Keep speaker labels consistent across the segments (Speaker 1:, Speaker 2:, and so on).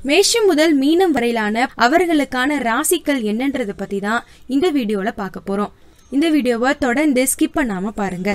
Speaker 1: மேஷம் முதல் மீனம் வரையிலான அவர்களுக்கான ராசிகள் என்னன்றத பத்தி தான் இந்த வீடியோல பார்க்க போறோம் இந்த வீடியோவை தொடர்ந்து ஸ்கிப் பண்ணாம பாருங்க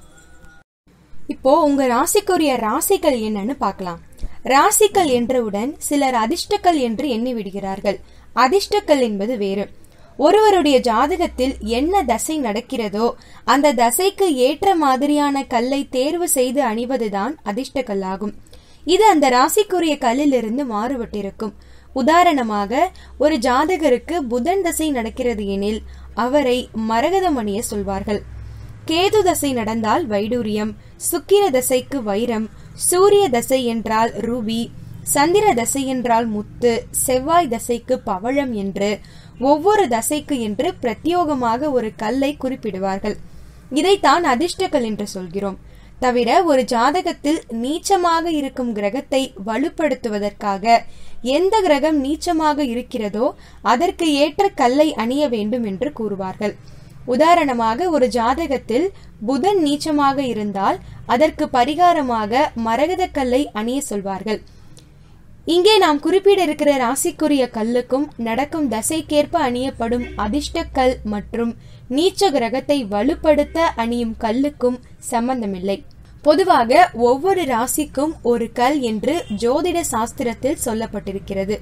Speaker 1: இப்போ உங்க ராசிக்குரிய ராசிகள் என்னன்னு பார்க்கலாம் ராசிகள் என்றவுடன் சிலர் அதிர்ஷ்டக்கல் என்று எண்ணி விடுகிறார்கள் அதிர்ஷ்டக்கல் என்பது வேறு ஒருவருடைய ஜாதகத்தில் என்ன தசை நடக்கிறதோ அந்த தசைக்கு ஏற்ற மாதிரியான கல்லை தேர்வு செய்து அணிவதுதான் அதிர்ஷ்டக்கல்லாகும் இது அந்த ராசிக்குரிய கல்லிலிருந்து மாறுபட்டிருக்கும் உதாரணமாக ஒரு ஜாதகருக்கு புதன் தசை நடக்கிறது எனில் அவரை மரகதம் அணிய சொல்வார்கள் கேது தசை நடந்தால் வைடூரியம் சுக்கிர தசைக்கு வைரம் சூரிய தசை என்றால் ரூபி சந்திர தசை என்றால் முத்து செவ்வாய் தசைக்கு பவழம் என்று ஒவ்வொரு தசைக்கு என்று பிரத்யோகமாக ஒரு கல்லை குறிப்பிடுவார்கள் இதைத்தான் அதிர்ஷ்டக்கல் என்று சொல்கிறோம் தவிர ஒரு ஜாதகத்தில் நீச்சமாக இருக்கும் கிரகத்தை வலுப்படுத்துவதற்காக எந்த கிரகம் நீச்சமாக இருக்கிறதோ அதற்கு ஏற்ற கல்லை அணிய வேண்டும் என்று கூறுவார்கள் உதாரணமாக ஒரு ஜாதகத்தில் புதன் நீச்சமாக இருந்தால் அதற்கு பரிகாரமாக மரகத கல்லை அணிய சொல்வார்கள் இங்கே நாம் குறிப்பிட இருக்கிற ராசிக்குரிய கல்லுக்கும் நடக்கும் தசைக்கேற்ப அணியப்படும் அதிர்ஷ்டக்கல் மற்றும் நீச்ச கிரகத்தை வலுப்படுத்த அணியும் கல்லுக்கும் சம்பந்தமில்லை பொதுவாக ஒவ்வொரு ராசிக்கும் ஒரு கல் என்று ஜோதிட சாஸ்திரத்தில் சொல்லப்பட்டிருக்கிறது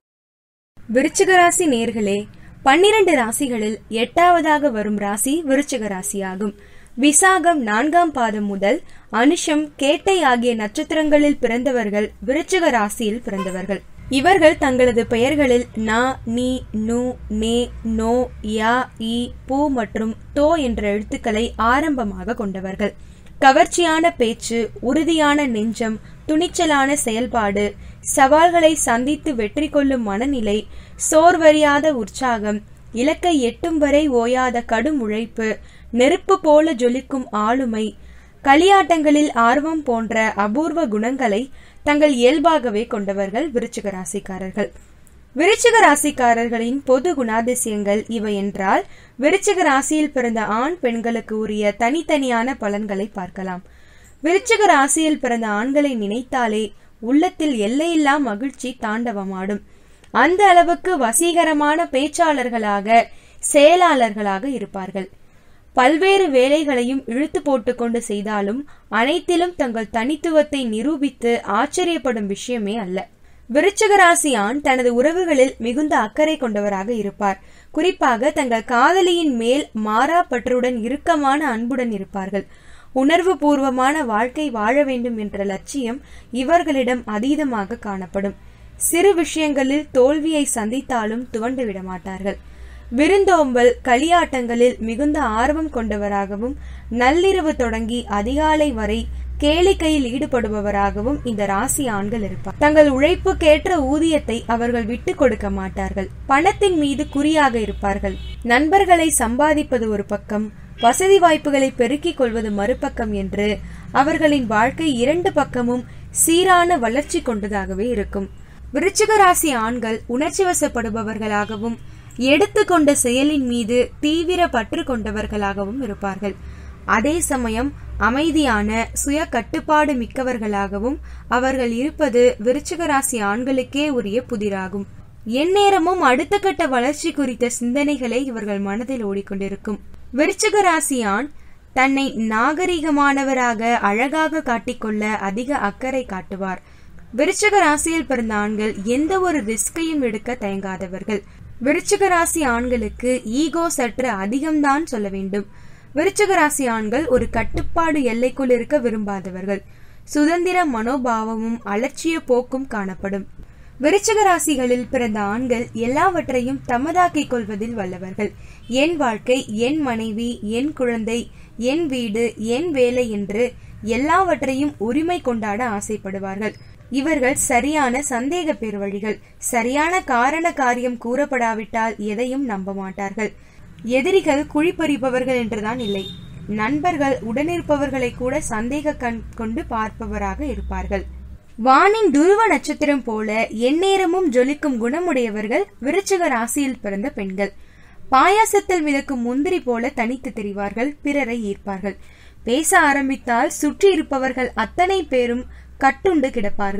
Speaker 1: விருச்சிக ராசி நேர்களே பன்னிரண்டு ராசிகளில் எட்டாவதாக வரும் ராசி விருச்சிக ராசியாகும் விசாகம் நான்காம் பாதம் முதல் அனுஷம் கேட்டை ஆகிய நட்சத்திரங்களில் பிறந்தவர்கள் விருச்சிக ராசியில் பிறந்தவர்கள் இவர்கள் தங்களது பெயர்களில் நா நீ நு நே நோ யா இ பூ மற்றும் தோ என்ற எழுத்துக்களை ஆரம்பமாக கொண்டவர்கள் கவர்ச்சியான பேச்சு உறுதியான நெஞ்சம் துணிச்சலான செயல்பாடு சவால்களை சந்தித்து வெற்றி கொள்ளும் மனநிலை சோர்வறியாத உற்சாகம் இலக்கை எட்டும் வரை ஓயாத கடும் உழைப்பு நெருப்பு போல ஜொலிக்கும் ஆளுமை களியாட்டங்களில் ஆர்வம் போன்ற அபூர்வ குணங்களை தங்கள் இயல்பாகவே கொண்டவர்கள் விருச்சிக ராசிக்காரர்கள் விருச்சிக ராசிக்காரர்களின் பொது குணாதிசயங்கள் இவை என்றால் விருச்சிக ராசியில் பிறந்த ஆண் பெண்களுக்கு உரிய தனித்தனியான பலன்களை பார்க்கலாம் விருச்சிக ராசியில் பிறந்த ஆண்களை நினைத்தாலே உள்ளத்தில் எல்லையில்லா மகிழ்ச்சி தாண்டவமாடும் அந்த அளவுக்கு வசீகரமான பேச்சாளர்களாக செயலாளர்களாக இருப்பார்கள் பல்வேறு வேலைகளையும் இழுத்து போட்டுக்கொண்டு செய்தாலும் அனைத்திலும் தங்கள் தனித்துவத்தை நிரூபித்து ஆச்சரியப்படும் விஷயமே அல்ல விருச்சக ராசி ஆண் தனது உறவுகளில் மிகுந்த அக்கறை கொண்டவராக இருப்பார் குறிப்பாக தங்கள் காதலியின் மேல் மாறா பற்றுடன் இறுக்கமான அன்புடன் இருப்பார்கள் உணர்வு பூர்வமான வாழ்க்கை வாழ வேண்டும் என்ற லட்சியம் இவர்களிடம் அதீதமாக காணப்படும் சிறு விஷயங்களில் தோல்வியை சந்தித்தாலும் துவண்டு விட மாட்டார்கள் விருந்தோம்பல் களியாட்டங்களில் மிகுந்த ஆர்வம் கொண்டவராகவும் நள்ளிரவு தொடங்கி அதிகாலை வரை கேளிக்கையில் ஈடுபடுபவராகவும் இந்த ராசி ஆண்கள் இருப்பார் தங்கள் உழைப்புக்கேற்ற ஊதியத்தை அவர்கள் விட்டு கொடுக்க மாட்டார்கள் பணத்தின் மீது குறியாக இருப்பார்கள் நண்பர்களை சம்பாதிப்பது ஒரு பக்கம் வசதி வாய்ப்புகளை பெருக்கிக் கொள்வது மறுபக்கம் என்று அவர்களின் வாழ்க்கை இரண்டு பக்கமும் சீரான வளர்ச்சி கொண்டதாகவே இருக்கும் விருச்சிக ராசி ஆண்கள் உணர்ச்சி வசப்படுபவர்களாகவும் எடுத்துக்கொண்ட செயலின் மீது தீவிர பற்று கொண்டவர்களாகவும் இருப்பார்கள் அதே சமயம் அமைதியான சுய கட்டுப்பாடு மிக்கவர்களாகவும் அவர்கள் இருப்பது விருச்சிக ராசி ஆண்களுக்கே உரிய புதிராகும் எந்நேரமும் அடுத்த கட்ட வளர்ச்சி குறித்த சிந்தனைகளே இவர்கள் மனதில் ஓடிக்கொண்டிருக்கும் விருச்சிக ராசி ஆண் தன்னை நாகரிகமானவராக அழகாக காட்டிக்கொள்ள அதிக அக்கறை காட்டுவார் விருச்சிக ராசியில் பிறந்த ஆண்கள் எந்த ஒரு ரிஸ்கையும் எடுக்க தயங்காதவர்கள் விருச்சிக ராசி ஆண்களுக்கு ஈகோ சற்று அதிகம்தான் சொல்ல வேண்டும் விருச்சிக ராசி ஆண்கள் ஒரு கட்டுப்பாடு எல்லைக்குள் இருக்க விரும்பாதவர்கள் சுதந்திர மனோபாவமும் அலட்சிய போக்கும் காணப்படும் விருச்சிக ராசிகளில் பிறந்த ஆண்கள் எல்லாவற்றையும் தமதாக்கிக் கொள்வதில் வல்லவர்கள் என் வாழ்க்கை என் மனைவி என் குழந்தை என் வீடு என் வேலை என்று எல்லாவற்றையும் உரிமை கொண்டாட ஆசைப்படுவார்கள் இவர்கள் சரியான சந்தேக பெருவழிகள் சரியான காரண காரியம் கூறப்படாவிட்டால் எதையும் நம்ப மாட்டார்கள் எதிரிகள் குழிப்பறிப்பவர்கள் என்றுதான் இல்லை நண்பர்கள் உடனிருப்பவர்களை கூட சந்தேக கண் கொண்டு பார்ப்பவராக இருப்பார்கள் வானின் துருவ நட்சத்திரம் போல எந்நேரமும் ஜொலிக்கும் குணமுடையவர்கள் விருச்சிக ராசியில் பிறந்த பெண்கள் பாயாசத்தில் மிதக்கும் முந்திரி போல தனித்து தெரிவார்கள் பிறரை ஈர்ப்பார்கள் பேச ஆரம்பித்தால் சுற்றி இருப்பவர்கள் அத்தனை பேரும் கட்டுண்டு கிடப்பார்கள்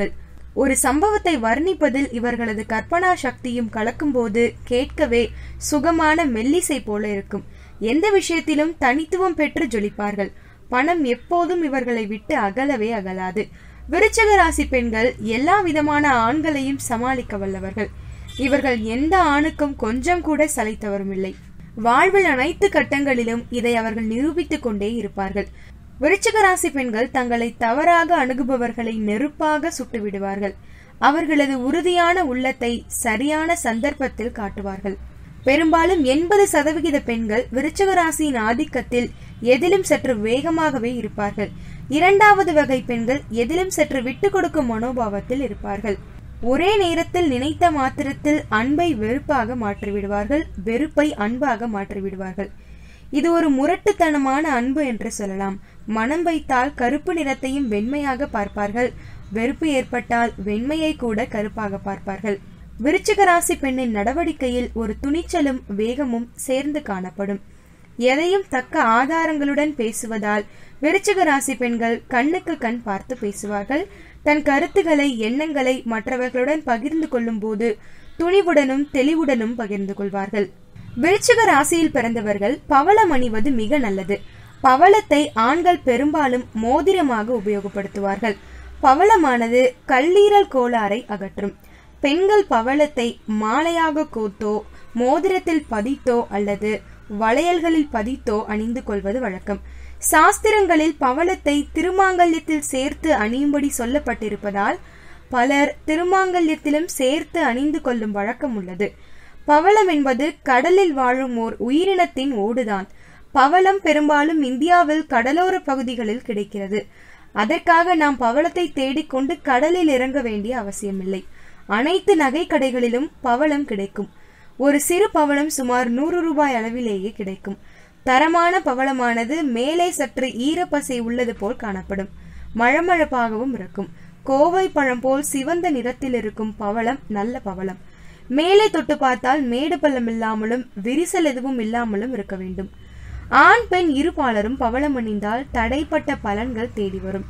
Speaker 1: ஒரு சம்பவத்தை வர்ணிப்பதில் இவர்களது கற்பனா சக்தியும் கலக்கும்போது கேட்கவே சுகமான மெல்லிசை போல இருக்கும் எந்த விஷயத்திலும் தனித்துவம் பெற்று ஜொலிப்பார்கள் பணம் எப்போதும் இவர்களை விட்டு அகலவே அகலாது விருச்சக ராசி பெண்கள் எல்லா விதமான ஆண்களையும் சமாளிக்க வல்லவர்கள் இவர்கள் எந்த ஆணுக்கும் கொஞ்சம் கூட சளைத்தவரும் இல்லை வாழ்வில் அனைத்து கட்டங்களிலும் இதை அவர்கள் நிரூபித்துக் கொண்டே இருப்பார்கள் விருச்சிக ராசி பெண்கள் தங்களை தவறாக அணுகுபவர்களை நெருப்பாக சுட்டு விடுவார்கள் அவர்களது உறுதியான உள்ளத்தை சரியான சந்தர்ப்பத்தில் காட்டுவார்கள் பெரும்பாலும் எண்பது சதவிகித பெண்கள் விருச்சக ராசியின் ஆதிக்கத்தில் எதிலும் சற்று வேகமாகவே இருப்பார்கள் இரண்டாவது வகை பெண்கள் எதிலும் சற்று விட்டு கொடுக்கும் மனோபாவத்தில் இருப்பார்கள் ஒரே நேரத்தில் நினைத்த மாத்திரத்தில் அன்பை வெறுப்பாக மாற்றிவிடுவார்கள் வெறுப்பை அன்பாக மாற்றிவிடுவார்கள் இது ஒரு முரட்டுத்தனமான அன்பு என்று சொல்லலாம் மனம் வைத்தால் கருப்பு நிறத்தையும் வெண்மையாக பார்ப்பார்கள் வெறுப்பு ஏற்பட்டால் வெண்மையை கூட கருப்பாக பார்ப்பார்கள் விருச்சிக ராசி பெண்ணின் நடவடிக்கையில் ஒரு துணிச்சலும் வேகமும் சேர்ந்து காணப்படும் எதையும் தக்க ஆதாரங்களுடன் பேசுவதால் விருச்சிக ராசி பெண்கள் கண்ணுக்கு கண் பார்த்து பேசுவார்கள் தன் கருத்துக்களை எண்ணங்களை மற்றவர்களுடன் பகிர்ந்து கொள்ளும் போது துணிவுடனும் தெளிவுடனும் பகிர்ந்து கொள்வார்கள் விருச்சிக ராசியில் பிறந்தவர்கள் பவளம் அணிவது மிக நல்லது பவளத்தை ஆண்கள் பெரும்பாலும் மோதிரமாக உபயோகப்படுத்துவார்கள் பவளமானது கல்லீரல் கோளாறை அகற்றும் பெண்கள் பவளத்தை மாலையாக கோத்தோ மோதிரத்தில் பதித்தோ அல்லது வளையல்களில் பதித்தோ அணிந்து கொள்வது வழக்கம் சாஸ்திரங்களில் பவளத்தை திருமாங்கல்யத்தில் சேர்த்து அணியும்படி சொல்லப்பட்டிருப்பதால் பலர் திருமாங்கல்யத்திலும் சேர்த்து அணிந்து கொள்ளும் வழக்கம் உள்ளது பவளம் என்பது கடலில் வாழும் ஓர் உயிரினத்தின் ஓடுதான் பவளம் பெரும்பாலும் இந்தியாவில் கடலோர பகுதிகளில் கிடைக்கிறது அதற்காக நாம் பவளத்தை தேடிக்கொண்டு கடலில் இறங்க வேண்டிய அவசியமில்லை அனைத்து நகை கடைகளிலும் பவளம் கிடைக்கும் ஒரு சிறு பவளம் சுமார் நூறு ரூபாய் அளவிலேயே கிடைக்கும் தரமான பவளமானது மேலே சற்று ஈரப்பசை உள்ளது போல் காணப்படும் மழமழப்பாகவும் இருக்கும் கோவை பழம் போல் சிவந்த நிறத்தில் இருக்கும் பவளம் நல்ல பவளம் மேலே தொட்டு பார்த்தால் மேடு பள்ளம் இல்லாமலும் விரிசல் எதுவும் இல்லாமலும் இருக்க வேண்டும் ஆண் பெண் இருபாலரும் பவளம் அணிந்தால் தடைப்பட்ட பலன்கள் தேடி வரும்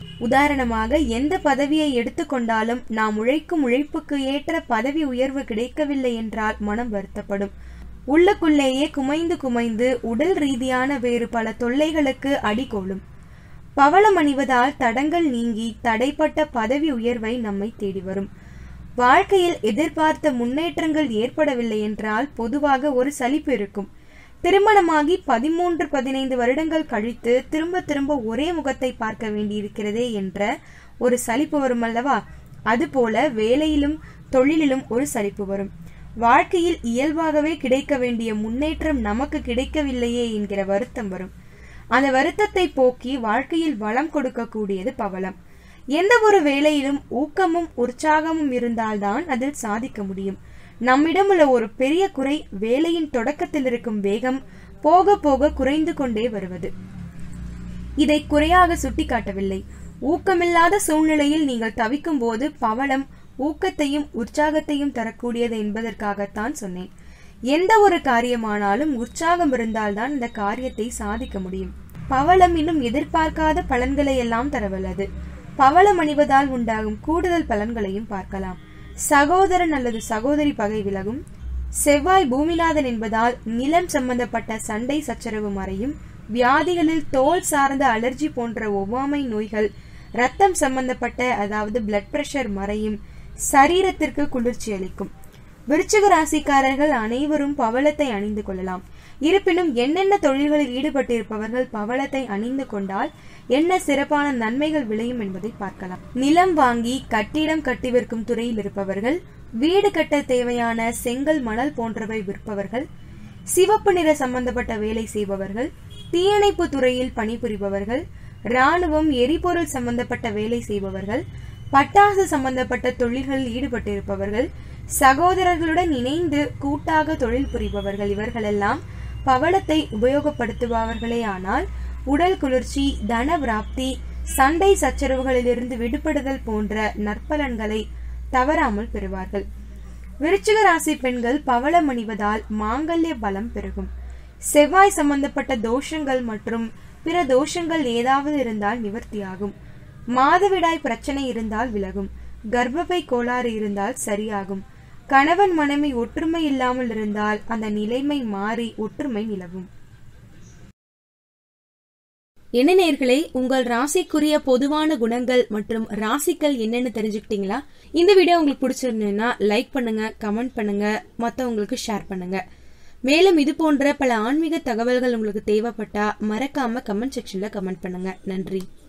Speaker 1: உதாரணமாக எந்த பதவியை எடுத்துக்கொண்டாலும் நாம் உழைக்கும் உழைப்புக்கு ஏற்ற பதவி உயர்வு கிடைக்கவில்லை என்றால் மனம் வருத்தப்படும் உள்ளுக்குள்ளேயே குமைந்து குமைந்து உடல் ரீதியான வேறு பல தொல்லைகளுக்கு அடிகோலும் பவளம் அணிவதால் தடங்கள் நீங்கி தடைப்பட்ட பதவி உயர்வை நம்மை தேடி வரும் வாழ்க்கையில் எதிர்பார்த்த முன்னேற்றங்கள் ஏற்படவில்லை என்றால் பொதுவாக ஒரு சலிப்பு இருக்கும் திருமணமாகி பதிமூன்று பதினைந்து வருடங்கள் கழித்து திரும்ப திரும்ப ஒரே முகத்தை பார்க்க வேண்டியிருக்கிறதே என்ற ஒரு சலிப்பு வரும் அல்லவா அதுபோல வேலையிலும் தொழிலிலும் ஒரு சலிப்பு வரும் வாழ்க்கையில் இயல்பாகவே கிடைக்க வேண்டிய முன்னேற்றம் நமக்கு கிடைக்கவில்லையே என்கிற வருத்தம் வரும் அந்த வருத்தத்தை போக்கி வாழ்க்கையில் வளம் கொடுக்கக்கூடியது பவளம் எந்த ஒரு வேலையிலும் ஊக்கமும் உற்சாகமும் இருந்தால்தான் அதில் சாதிக்க முடியும் நம்மிடம் உள்ள ஒரு பெரிய குறை வேலையின் தொடக்கத்தில் இருக்கும் வேகம் போக போக குறைந்து கொண்டே வருவது இதை குறையாக சுட்டிக்காட்டவில்லை ஊக்கமில்லாத சூழ்நிலையில் நீங்கள் தவிக்கும் போது பவளம் ஊக்கத்தையும் உற்சாகத்தையும் தரக்கூடியது என்பதற்காகத்தான் சொன்னேன் எந்த ஒரு காரியமானாலும் உற்சாகம் இருந்தால்தான் இந்த காரியத்தை சாதிக்க முடியும் பவளம் இன்னும் எதிர்பார்க்காத பலன்களை எல்லாம் தரவல்லது பவளம் அணிவதால் உண்டாகும் கூடுதல் பலன்களையும் பார்க்கலாம் சகோதரன் அல்லது சகோதரி பகை விலகும் செவ்வாய் பூமிநாதன் என்பதால் நிலம் சம்பந்தப்பட்ட சண்டை சச்சரவு மறையும் வியாதிகளில் தோல் சார்ந்த அலர்ஜி போன்ற ஒவ்வாமை நோய்கள் ரத்தம் சம்பந்தப்பட்ட அதாவது பிளட் பிரஷர் மறையும் சரீரத்திற்கு குளிர்ச்சி அளிக்கும் விருச்சிக ராசிக்காரர்கள் அனைவரும் பவளத்தை அணிந்து கொள்ளலாம் இருப்பினும் என்னென்ன தொழில்களில் ஈடுபட்டிருப்பவர்கள் பவளத்தை அணிந்து கொண்டால் என்ன சிறப்பான நன்மைகள் விளையும் என்பதை பார்க்கலாம் நிலம் வாங்கி கட்டிடம் கட்டி விற்கும் துறையில் இருப்பவர்கள் வீடு கட்ட தேவையான செங்கல் மணல் போன்றவை விற்பவர்கள் சிவப்பு நிற சம்பந்தப்பட்ட வேலை செய்பவர்கள் தீயணைப்பு துறையில் பணிபுரிபவர்கள் ராணுவம் எரிபொருள் சம்பந்தப்பட்ட வேலை செய்பவர்கள் பட்டாசு சம்பந்தப்பட்ட தொழில்களில் ஈடுபட்டிருப்பவர்கள் சகோதரர்களுடன் இணைந்து கூட்டாக தொழில் புரிபவர்கள் இவர்களெல்லாம் பவளத்தை உபயோகப்படுத்துபவர்களே ஆனால் உடல் குளிர்ச்சி தன பிராப்தி சண்டை சச்சரவுகளிலிருந்து விடுபடுதல் போன்ற நற்பலன்களை தவறாமல் பெறுவார்கள் விருச்சிக ராசி பெண்கள் பவளம் அணிவதால் மாங்கல்ய பலம் பெருகும் செவ்வாய் சம்பந்தப்பட்ட தோஷங்கள் மற்றும் பிற தோஷங்கள் ஏதாவது இருந்தால் நிவர்த்தியாகும் மாதவிடாய் பிரச்சனை இருந்தால் விலகும் கர்ப்பப்பை கோளாறு இருந்தால் சரியாகும் கணவன் மனைவி ஒற்றுமை இல்லாமல் இருந்தால் அந்த நிலைமை மாறி ஒற்றுமை நிலவும் என்ன நேர்களே உங்கள் ராசிக்குரிய பொதுவான குணங்கள் மற்றும் ராசிகள் என்னன்னு தெரிஞ்சுக்கிட்டீங்களா இந்த வீடியோ உங்களுக்கு பிடிச்சிருந்ததுன்னா லைக் பண்ணுங்க கமெண்ட் பண்ணுங்க மற்றவங்களுக்கு ஷேர் பண்ணுங்க மேலும் இது போன்ற பல ஆன்மீக தகவல்கள் உங்களுக்கு தேவைப்பட்டா மறக்காம கமெண்ட் செக்ஷன்ல கமெண்ட் பண்ணுங்க நன்றி